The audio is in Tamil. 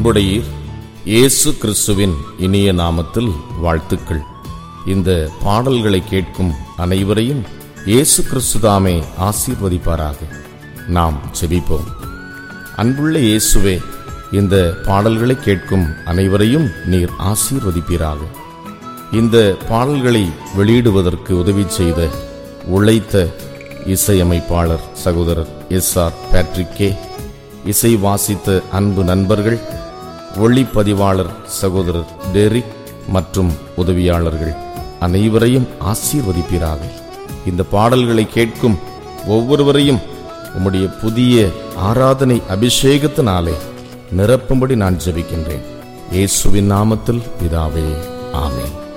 அன்புடையீர் இயேசு கிறிஸ்துவின் இனிய நாமத்தில் வாழ்த்துக்கள் இந்த பாடல்களை கேட்கும் அனைவரையும் இயேசு கிறிஸ்துதாமே ஆசீர்வதிப்பாராக நாம் செபிப்போம் அன்புள்ள இயேசுவே இந்த பாடல்களை கேட்கும் அனைவரையும் நீர் ஆசீர்வதிப்பீராக இந்த பாடல்களை வெளியிடுவதற்கு உதவி செய்த உழைத்த இசையமைப்பாளர் சகோதரர் எஸ் ஆர் பேட்ரிக்கே இசை வாசித்த அன்பு நண்பர்கள் ஒளிப்பதிவாளர் சகோதரர் டெரிக் மற்றும் உதவியாளர்கள் அனைவரையும் ஆசீர்வதிப்பீராக இந்த பாடல்களை கேட்கும் ஒவ்வொருவரையும் உம்முடைய புதிய ஆராதனை அபிஷேகத்தினாலே நிரப்பும்படி நான் ஜெபிக்கின்றேன் இயேசுவின் நாமத்தில் பிதாவே ஆமென்